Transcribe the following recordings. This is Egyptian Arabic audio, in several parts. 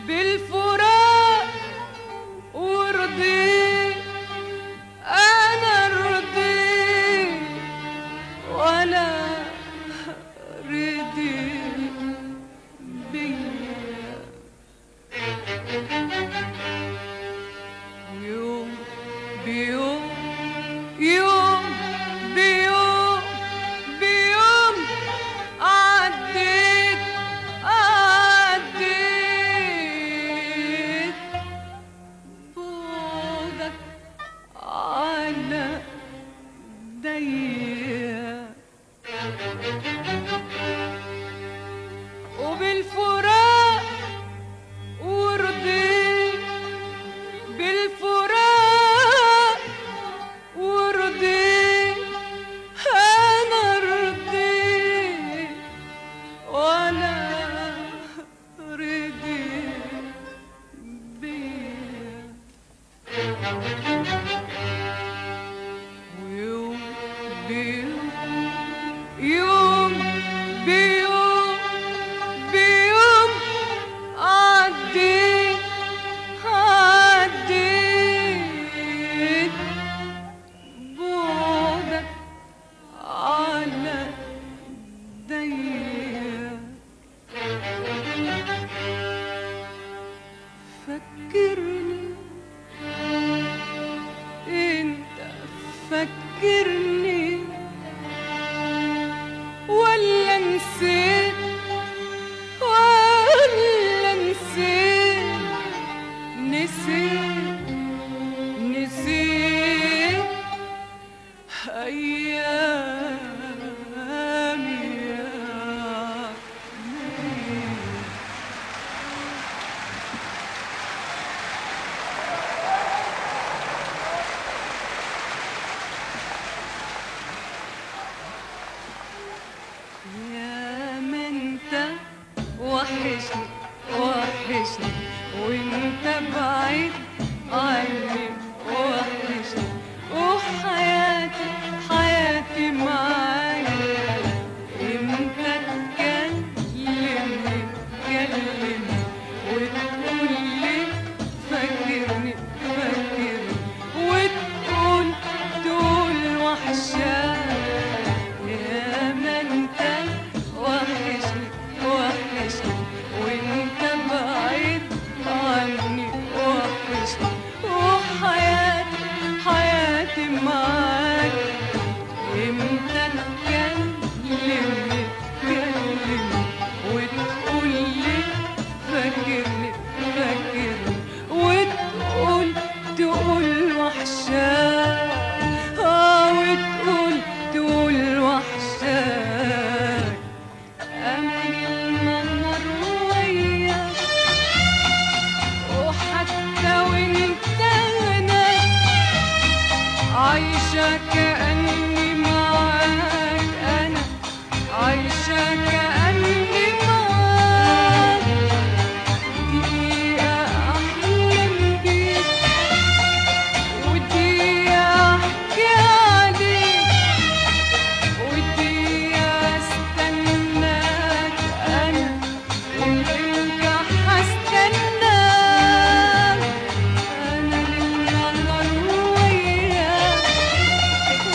بالفراق ورضيت انا رضيت ولا رضيت بيا يوم بيوم يوم بيوم بيوم عديت عديت بعدك على ضيق وبالفراق ورضيت بالفراق ورضيت انا رضيت وانا رضيت بيا ويوم بيوم يوم بيوم بيوم عديت عديت بعدك على ضيق فكرني انت فكرني ولا نسيت ولا نسيت نسيت نسيت أيامي يا حبيبي يا ما انت وحشني وحشني وانت بعيد عني وحشني وحياتي حياتي معاك امتى تكلمني تكلمني وتقول لي فاكرني فاكرني وتقول تقول وحشاني يا ما انت وحشني وحشني وانت بعيد عني وحشني وحياتي حياتي معاك امتى تكلمني تكلمني وتقول لي فاكرني فاكرني وتقول تقول وحشاك اه وتقول تقول وحشاك امل النهار وياك وحتى وانت هناك عايشة كأني معاك أنا عايشة كأني معاك دقيقة أحلم بيك ودقيقة أحكي عليك ودقيقة أستناك أنا وأنت هستناك أنا للنهار وياك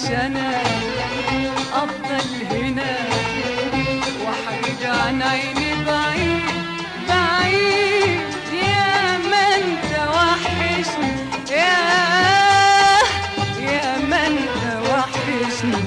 انا افضل هنا وحبيبي عن عيني بعيد بعيد يا ما انت وحشني يا يا ما انت وحشني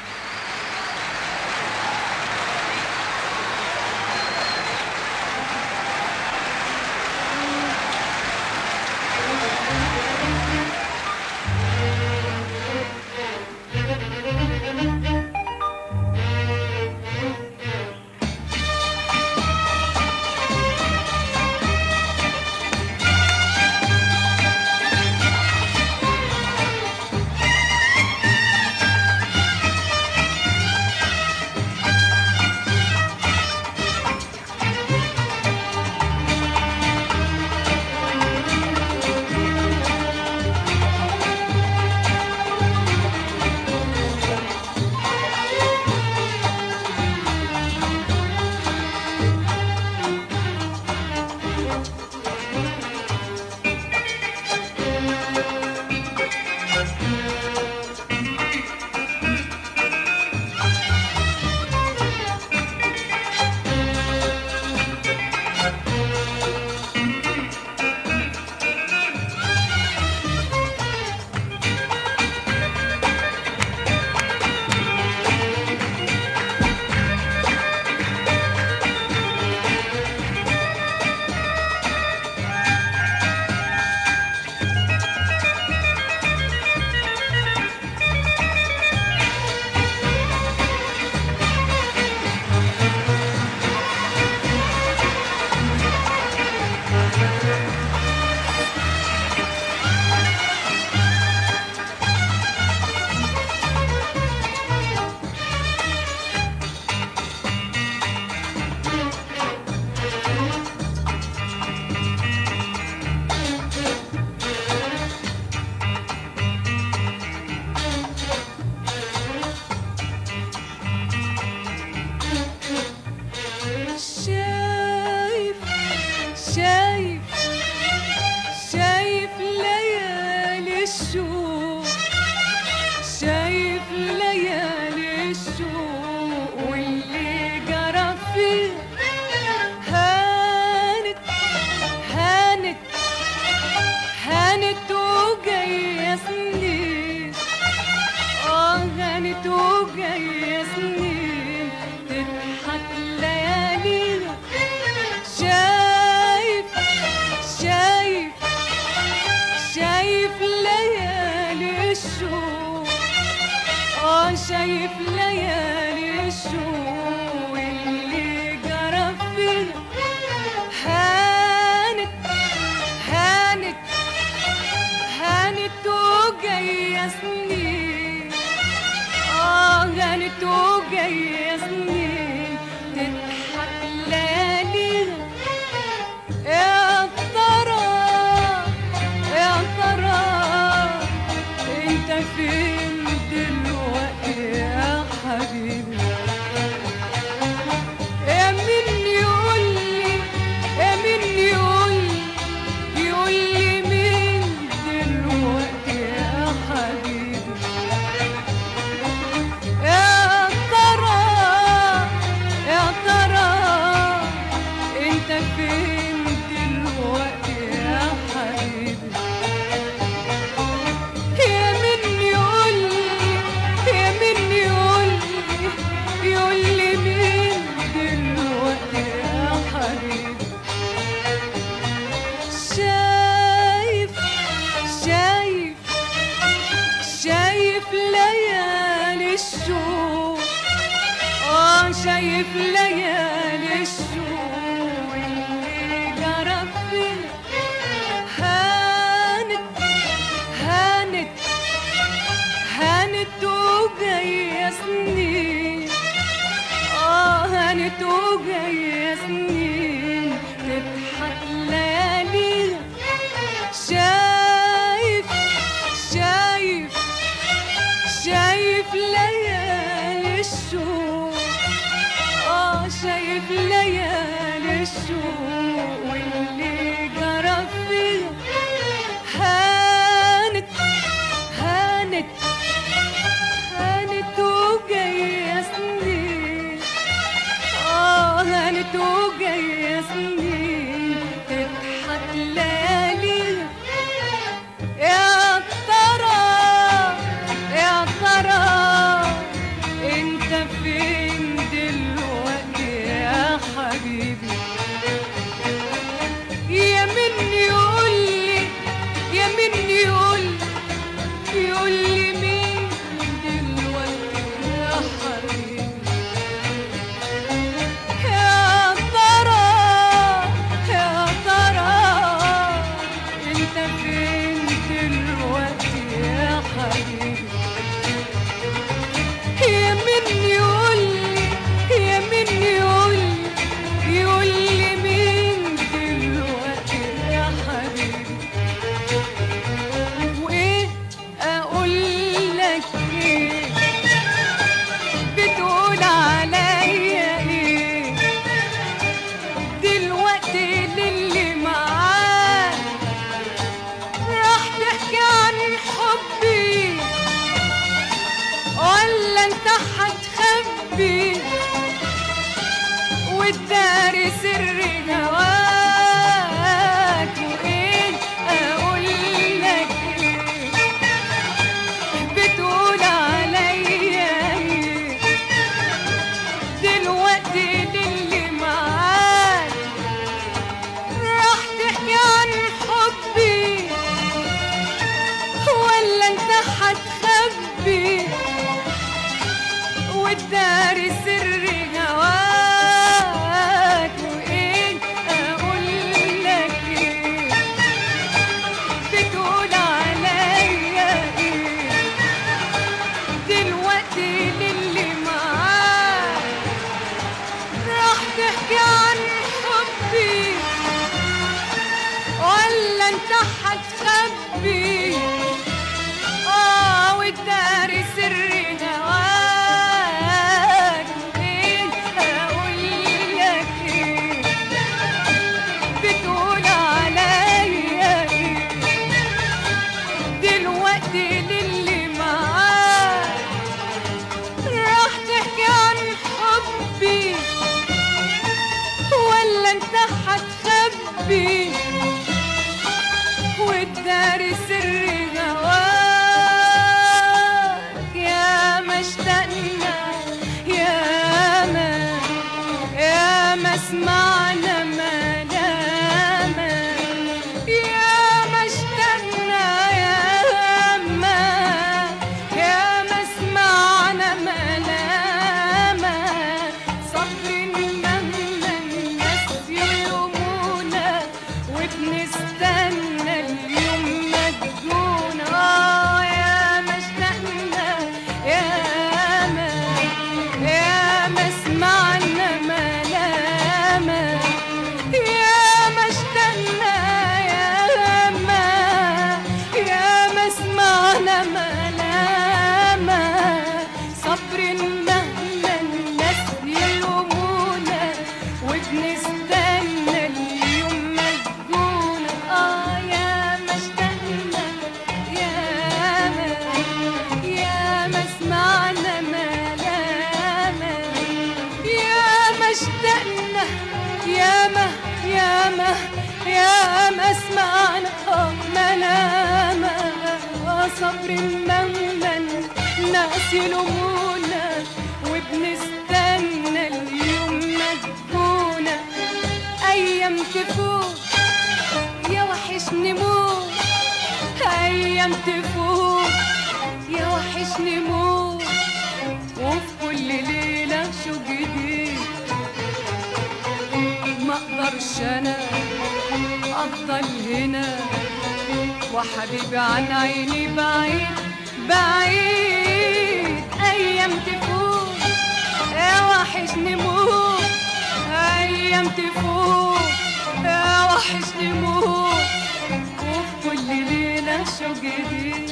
شايف شايف شايف ليالي الشوق شايف ليالي الشوق واللي جرى فيه هانت هانت هانت وجاية سنين اه هانت وجاية سنين تضحك لياليها شايف شايف شايف ليالي الشوق اه شايف ليالي الشوق اللي جرى فيها هانت هانت هانت وجاية سنين اه هانت وجاية سنين تضحك لياليها يا ترى يا ترى انت فين دلوقتي يا حبيبي يا مين يقول لي يا مين يقول لي يقول لي مين دلوقتي يا حبيبي يا ترى يا ترى انت فين دلوقتي يا حبيبي يا من يقول لي يا من يقول لي يقول لي مين دلوقتي يا حبيبي شايف شايف شايف ليالي الشوق اه شايف ليالي الشوق اللي جرى فيها هانت هانت هانت وجاية سنين اه هانت وجاية سنين تضحك لياليها شايف شايف شايف ليالي الشوق اه شايف ليالي الشوق واللي جرى فيها هانت هانت حبي والدار سر هواك وإيه أقول لك إيه بتقول عليا إيه دلوقتي للي معاك راح تحكي عن حبي ولا انت هتخبي والدار سر هواك وايه اقول لك ايه بتقول عليا ايه دلوقتي للي معاك راح تحكي عن حبي ولا انت هتخبي اه والدار سر هواك ايه اقول لك ايه بتقول عليا ايه دلوقتي للي معاك راح تحكي عن حبي ولا انت هتخبي والدار سر هواك يا ما اشتقنا يا ما يا ما سمعنا ملامة يا ما اشتقنا يا ما يا ما سمعنا ملامة صبر مهما الناس يلومونا وبنستنى اليوم مجنون اه يا ما اشتقنا يا ما يا ما سمعنا ملامة يا ما اشتقنا يا ما يا ما سمعنا ملامة صبر مهما الناس يلومونا وبنستنى اليوم مسجونة اه يا ما اشتقنا يا ما يا ما سمعنا ملامة يا ما اشتقنا يا ما يا ما يا ما سمعنا آه ملامة آه صبر مهما الناس يلومونا وبنستنى اليوم مسجونة أيام تفوت يا وحشني موت أيام تفوت يا وحشني موت وفي كل ليلة شو جديد ما اقدرش انا افضل هنا وحبيبي عن عيني بعيد بعيد ايام تفوت يا وحشني موت ايام تفوت يا وحشني موت وفي كل ليله شو جديد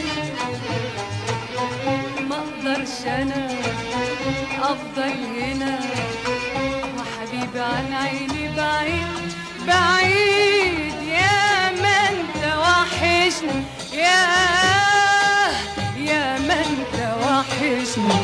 ما اقدرش انا افضل هنا وحبيبي عن عيني بعيد بعيد يا ما انت وحشني يا يا ما انت وحشني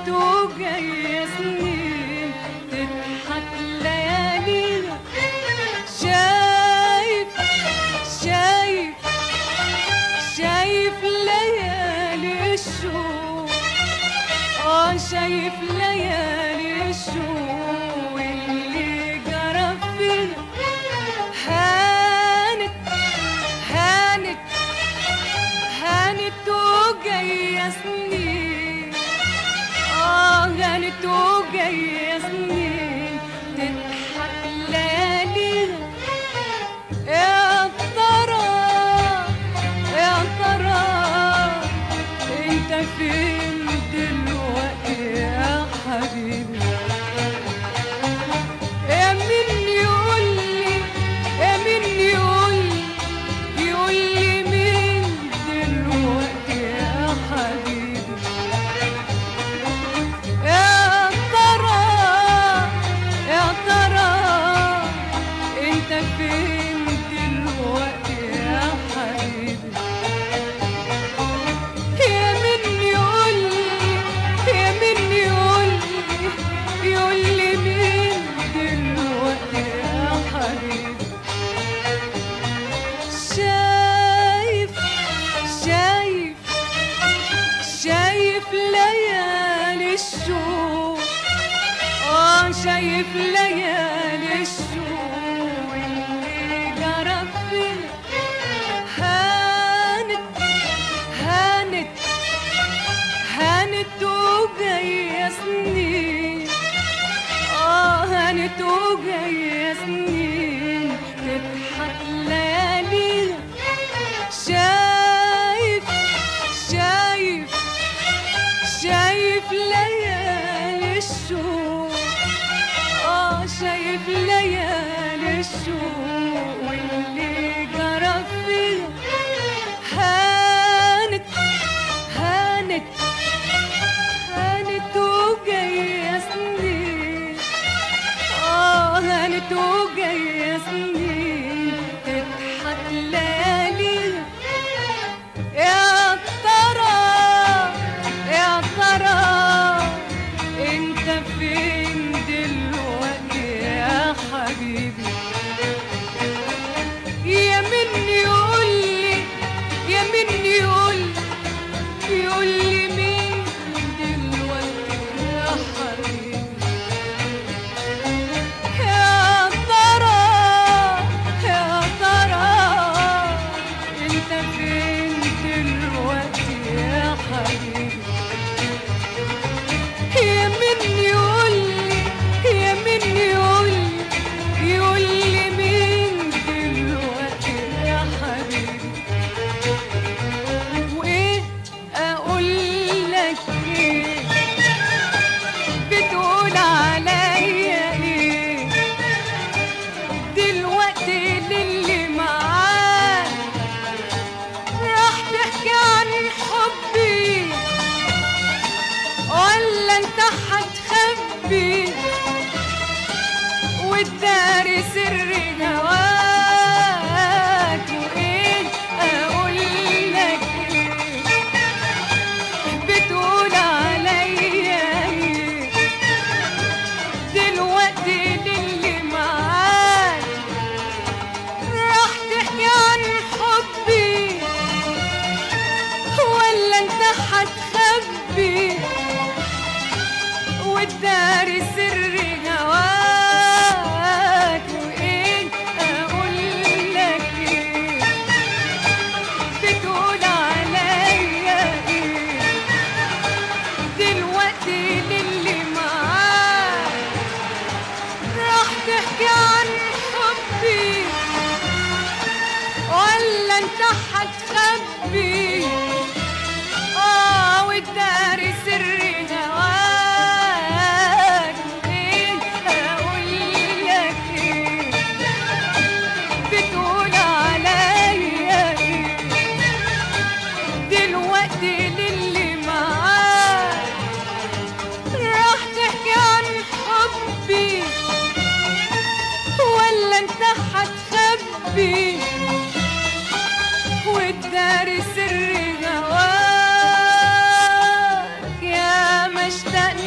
هانت وجاية سنين تضحك لياليها شايف شايف شايف ليالي الشوق اه شايف ليالي الشوق اللي جرى فيها هانت هانت هانت وجاية سنين اه هانت وجاية سنين تضحك لياليها يا ترى يا ترى انت فين دلوقتي يا حبيبي يا مين يقول لي يا مين يقول لي يقول لي مين دلوقتي يا حبيبي يا ترى يا ترى انت فين دلوقتي يا حبيبي يا من يقول لي يا من يقول لي يقول لي مين دلوقتي يا حبيبي شايف شايف شايف ليالي الشوق اه شايف ليالي الشوق اللي جرى فيها هانت هانت هانت وجاية سنين اه هانت وجاية سنين تضحك لياليها شايف شايف شايف ليالي الشوق اه شايف ليالي الشوق واللي جرى فيها هانت هانت هانت وجاية سنين اه هانت وجاية سنين تضحك لياليها يا ترى يا ترى انت فين دلوقتي يا حبيبي يا من يقول لي يا من يقول لي يقول لي مين دلوقتي يا حبيبي يا ترى يا ترى انت فين دلوقتي يا حبيبي يا من يقول لي يا من يقول لي يقول لي مين دلوقتي يا حبيبي وايه اقول لك ايه بتقول عليا ايه دلوقتي للي معاك راح تحكي عن حبي ولا انت هتخبي وتداري سر هواك وايه اقول لك ايه بتقول عليا ايه دلوقتي للي معاك راح تحكي عن حبي ولا انت هتخبي وتداري سر هواك وايه اقول لك ايه بتقول عليا ايه دلوقتي للي معاك راح تحكي عن حبي ولا انت هتخبي اه وتداري سر هواك ايه اقول لك ايه بتقول عليا ايه دلوقتي للي معاك راح تحكي عن حبي ولا انت هتخبي وتداري سر هواك يا ما اشتقنا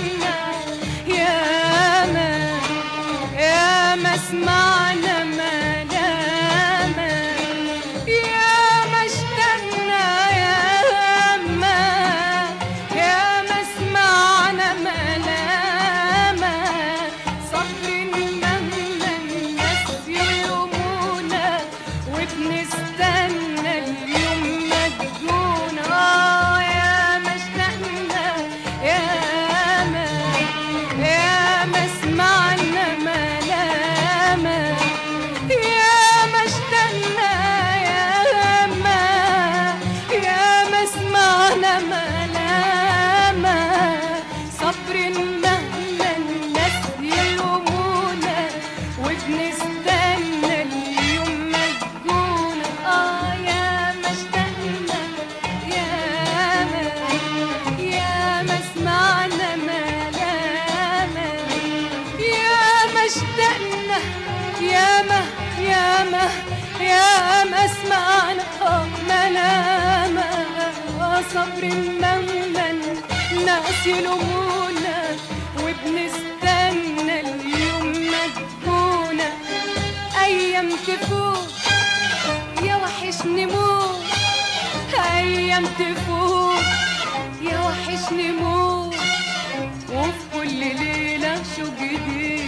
وبنستنى اليوم ما تكون اه يا ما اشتقنا يا ما يا ما سمعنا ملامة يا ما اشتقنا يا ما يا ما سمعنا ملامة صبر مهما الناس يلومونا وبنستنى اليوم ما تكون اه يا ما اشتقنا يا ما يا ما سمعنا ملامة يا ما اشتقنا يا ما يا ما يا ما سمعنا آه ملامة آه صبر مهما الناس يلومونا وبنستنى اليوم ما تكون أيام تفوت يا وحشني موت أيام تفوت يا وحشني موت وفي كل ليلة شو جديد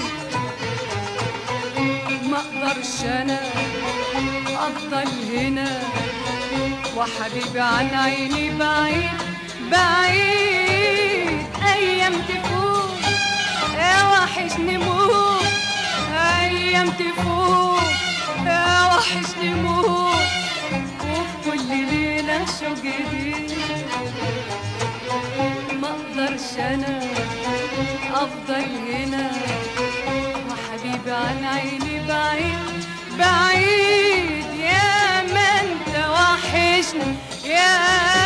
ما اقدرش انا افضل هنا وحبيبي عن عيني بعيد بعيد ايام تفوت يا وحشني موت ايام تفوت يا وحشني موت وفي كل ليله شو جديد ما اقدرش انا افضل هنا وحبيبي عن عيني بعيد بعيد يا ما انت وحشني يا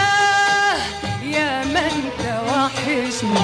يا ما انت وحشني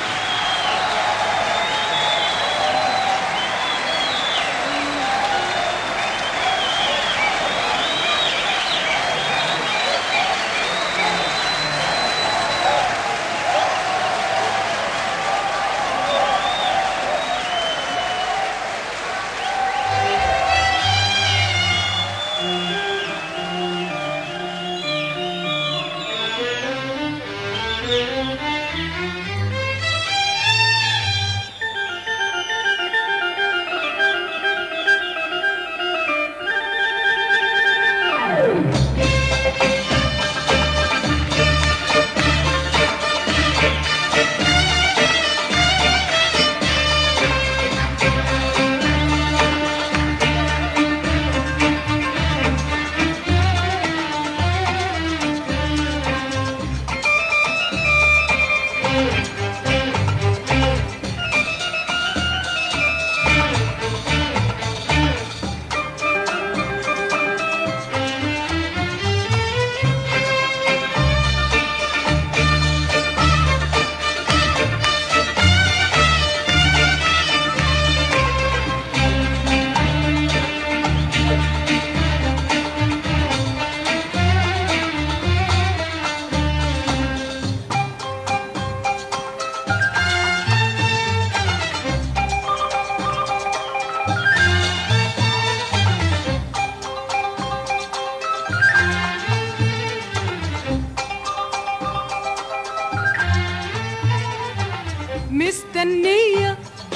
مستنية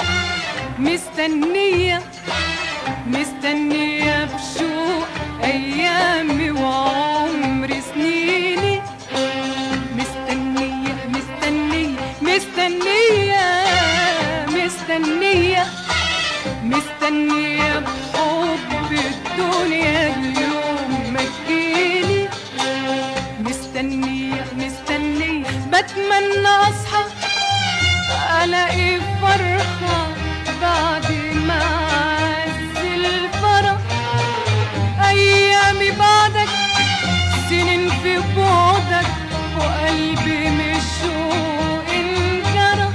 مستنية مستنية بشوق أيامي وعمر سنيني مستنية مستنية مستنية مستنية مستنية بحب الدنيا اليوم ما تجيلي مستنية مستنية بتمنى أصحى ألاقي فرحة بعد ما عز الفرح أيامي بعدك سنين في بعدك وقلبي مش شوق انجرح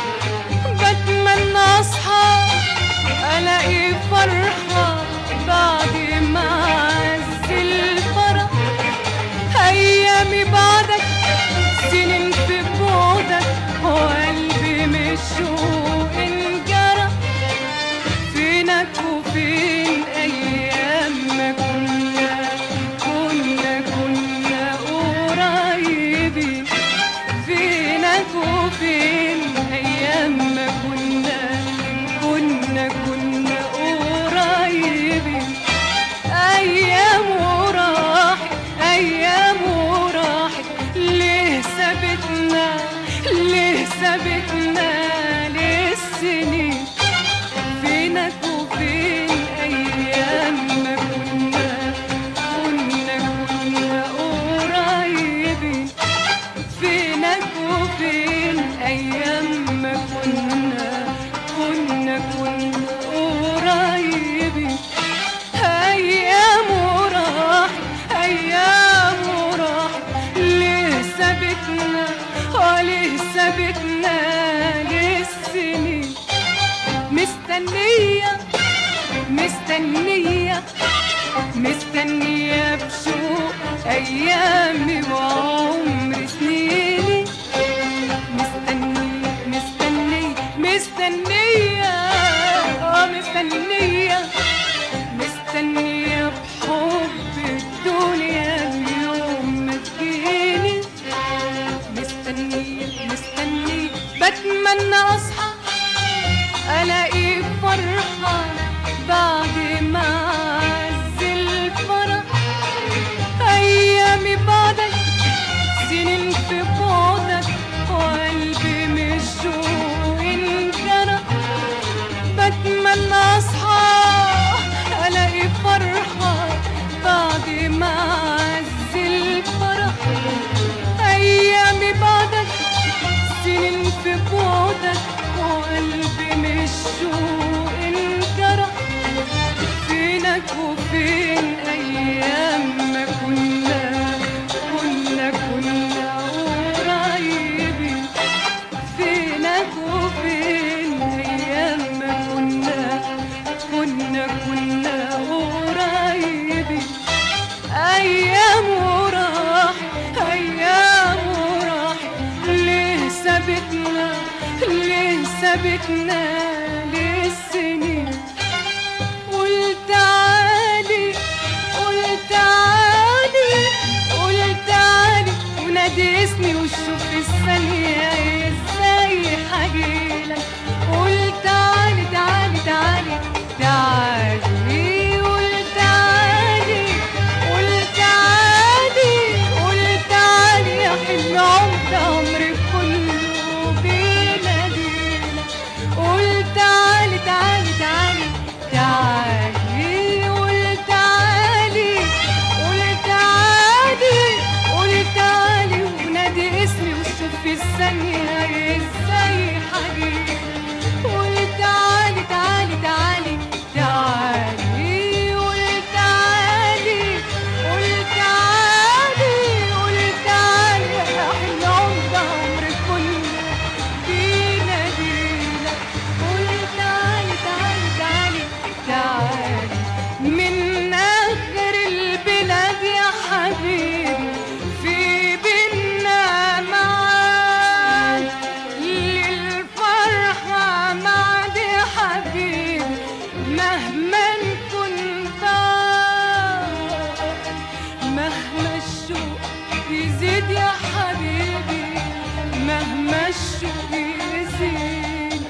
بتمنى أصحى ألاقي فرحة بعد ما عز الفرح أيامي بعدك سنين في بعدك وقلبي مش شوق انجرح فينك وفين أيام ما كنا كنا كنا قريبين فينك وفين أيام ما كنا كنا كنا قريبين أيام مستنية بشوق أيامي وعمر سنيني مستنية مستنية مستنية آه مستنية مستنية بحب الدنيا اليوم ما تجيني مستنية مستنية بتمنى أصحى ألاقي فرحة بعد ما عز الفرح أيامي بعدك سنين في بعدك وقلبي مش جوع انجرح بتمنى أصحى ألاقي فرحة بعد ما عز الفرح أيامي بعدك سنين في بعدك وقلبي مش جوع انجرح فينك وفين أيام ما كنا كنا كنا قريبين فينك وفين أيام ما كنا كنا كنا قريبين أيام وراح أيام وراح ليه سابتنا ليه سابتنا للسنين قول تعالي قول تعالي قول تعالي ونادي اسمي وشوف الثانية ازاي حجيلك قول تعالي تعالي تعالي تعالي قول تعالي قول تعالي قول تعالي يا حلم عمر عمري كله بيناديلك قول تعالي تعالي تعالي تعالي قول تعالي قول تعالي قول تعالي ونادي اسمي وشوف في الثانية ازاي حبيبي قول تعالي تعالي تعالي تعالي قول تعالي قول تعالي قول تعالي يا أحلى عمر عمري كله بيناديلك قول تعالي تعالي تعالي تعالي من آخر البلاد يا حبيبي في بينا معاد للفرحة معاد يا حبيبي مهما كنت مهما الشوق يزيد يا حبيبي مهما الشوق يزيد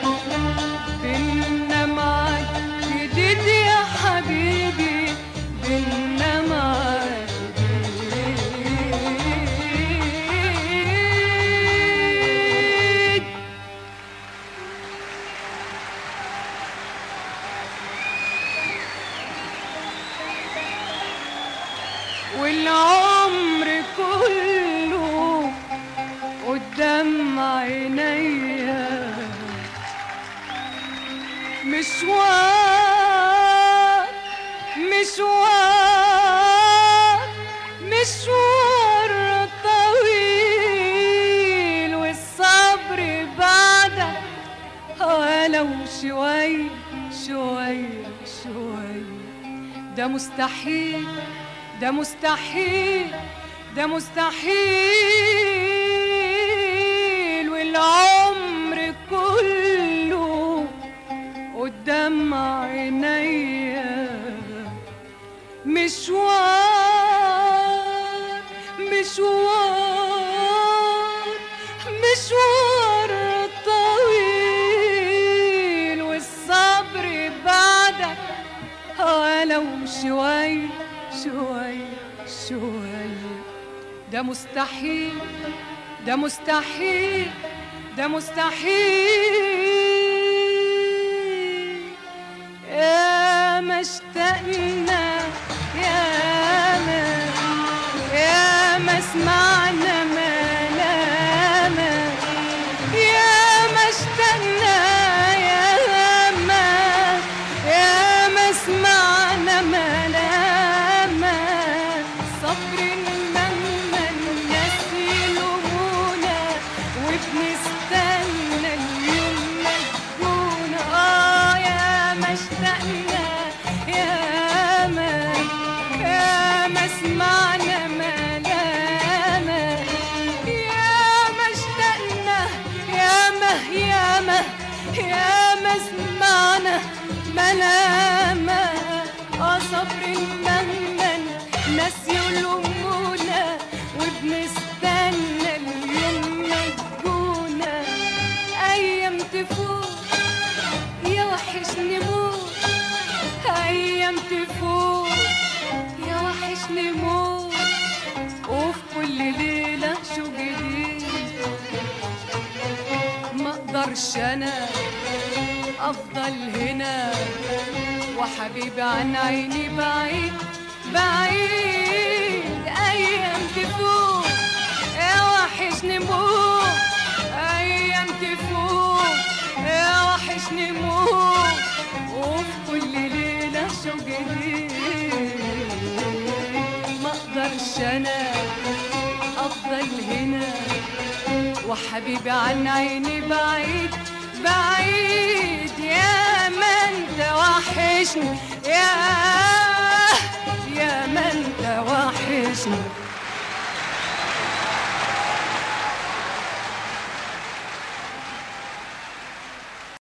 بينا معاك جديد يا حبيبي بينا معاك جديد والعمر كله قدام عينيا مشوار مشوار مشوار طويل والصبر بعدك ولو شوي شوي شوي ده مستحيل ده مستحيل ده مستحيل والعمر كله قدام عينيا مشوار مشوار مشوار طويل والصبر بعدك ولو شوي شوي شوي ده مستحيل ده مستحيل ده مستحيل يا ما اشتقنا يا ما يا ما سمعنا ملامة يا ما اشتقنا يا ما يا ما سمعنا ملامة صبر مهما الناس يلومونا وبنستنى اليوم مسجون اه يا ما اشتقنا يا ما ناس يلومونا وبنستنى اليوم ما تجونا ايام تفوت يا وحشني موت ايام تفوت يا وحشني موت وفي كل ليله شو جديد ما اقدرش انا افضل هنا وحبيبي عن عيني بعيد بعيد ايام تفوت يا وحشني موت ايام تفوت يا وحشني موت وفي كل ليله شو جديد ما اقدرش انا افضل هنا وحبيبي عن عيني بعيد بعيد يا من توحشني يا يا من توحشني